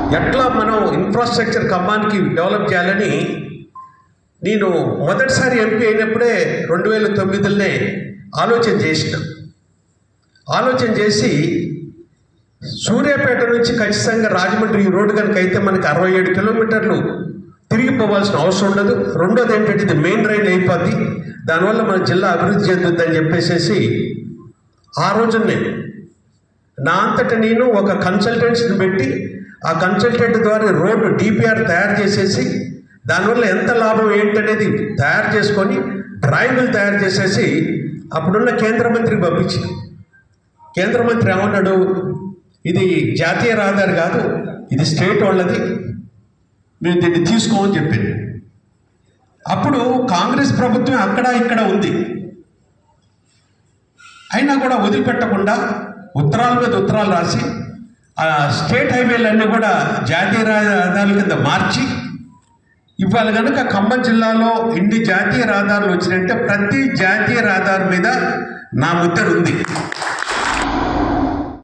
ఎట్లా మనం infrastructure ఖమ్మానికి develop చేయాలని నేను మొదటిసారి ఎంపీ అయినప్పుడే రెండు వేల తొమ్మిదిలోనే ఆలోచన చేసిన ఆలోచన చేసి సూర్యాపేట నుంచి ఖచ్చితంగా రాజమండ్రి ఈ రోడ్డు కనుక అయితే మనకి అరవై ఏడు కిలోమీటర్లు తిరిగి పోవాల్సిన అవసరం ఉండదు రెండోది ఏంటంటే ఇది మెయిన్ రైల్ అయిపోద్ది దానివల్ల మన జిల్లా అభివృద్ధి చెందుద్దని చెప్పేసేసి ఆ రోజునే నా అంతట నేను ఒక కన్సల్టెంట్స్ని పెట్టి ఆ కన్సల్టెంట్ ద్వారా రోడ్డు డిపిఆర్ తయారు చేసేసి దానివల్ల ఎంత లాభం ఏంటనేది తయారు చేసుకొని డ్రాయింగులు తయారు చేసేసి అప్పుడున్న కేంద్ర మంత్రికి పంపించిన కేంద్ర మంత్రి ఏమన్నాడు ఇది జాతీయ రహదారి కాదు ఇది స్టేట్ వాళ్ళది మేము దీన్ని తీసుకోమని చెప్పింది అప్పుడు కాంగ్రెస్ ప్రభుత్వం అక్కడ ఇక్కడ ఉంది అయినా కూడా వదిలిపెట్టకుండా ఉత్తరాల మీద ఉత్తరాలు రాసి ఆ స్టేట్ హైవేలన్నీ కూడా జాతీయ రహదారుల కింద మార్చి ఇవాళ కనుక ఖమ్మం జిల్లాలో ఇన్ని జాతీయ రహదారులు వచ్చినాయంటే ప్రతి జాతీయ రహదారి మీద నా ముద్ర ఉంది